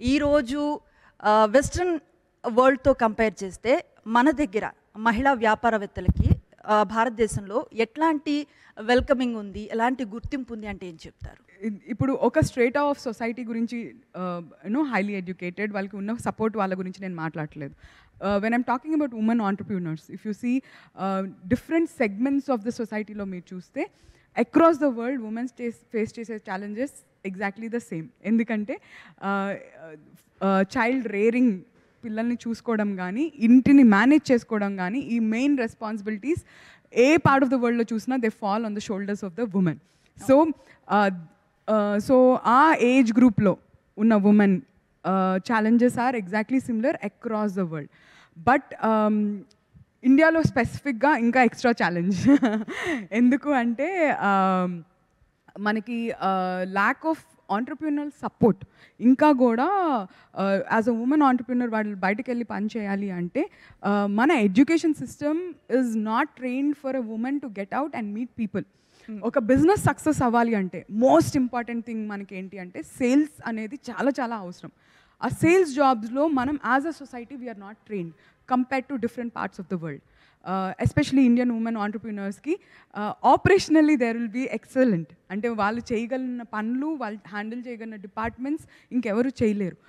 ఈరోజు western వరల్డ్తో compare చేస్తే మన దగ్గర మహిళా వ్యాపారవేత్తలకి ఆ, భారతదేశంలో ఎట్లాంటి వెల్కమింగ్ ఉంది ఎలాంటి గుర్తింపు ఉంది అంటే ఏం చెప్తారు ఇ- ఇప్పుడు ఒక స్ట్రేట్ ఆఫ్ సొసైటీ గురించి యూనో హైలీ ఎడ్యుకేటెడ్ వాళ్ళకి ఉన్న సపోర్ట్ వాళ్ళ గురించి నేను మాట్లాడట్లేదు when I'm talking about women entrepreneurs if you see different segments of the సొసైటీలో మీరు చూస్తే across the world women's face చేసే ఛాలెంజెస్ ఎగ్జాక్ట్లీ ద సేమ్ ఎందుకంటే చైల్డ్ రేరింగ్ పిల్లల్ని చూసుకోవడం కానీ ఇంటిని మేనేజ్ చేసుకోవడం కానీ ఈ మెయిన్ రెస్పాన్సిబిలిటీస్ ఏ పార్ట్ ఆఫ్ ద వరల్డ్లో చూసినా they fall on the shoulders of the women so so ఆ ఏజ్ గ్రూప్లో ఉన్న women challenges are exactly similar across the world but ఇండియాలో స్పెసిఫిక్గా ఇంకా ఎక్స్ట్రా ఛాలెంజ్ ఎందుకు అంటే um, మనకి ల్యాక్ ఆఫ్ ఆంటర్ప్రీనర్ సపోర్ట్ ఇంకా కూడా యాజ్ అ ఉమెన్ ఆంటర్ప్రీనర్ వాళ్ళు బయటకు వెళ్ళి పని చేయాలి అంటే uh, మన education system is not trained for a women to get out and meet people ఒక బిజినెస్ సక్సెస్ అవ్వాలి అంటే మోస్ట్ ఇంపార్టెంట్ థింగ్ మనకి ఏంటి అంటే సేల్స్ అనేది చాలా చాలా అవసరం ఆ సేల్స్ జాబ్స్లో మనం as a society we are not trained compare to different parts of the world especially Indian women ఆంటర్ప్రీనర్స్కి operationally there will be excellent అంటే వాళ్ళు చేయగలిగిన పనులు వాళ్ళు హ్యాండిల్ చేయగలిగిన డిపార్ట్మెంట్స్ ఇంకెవరు చేయలేరు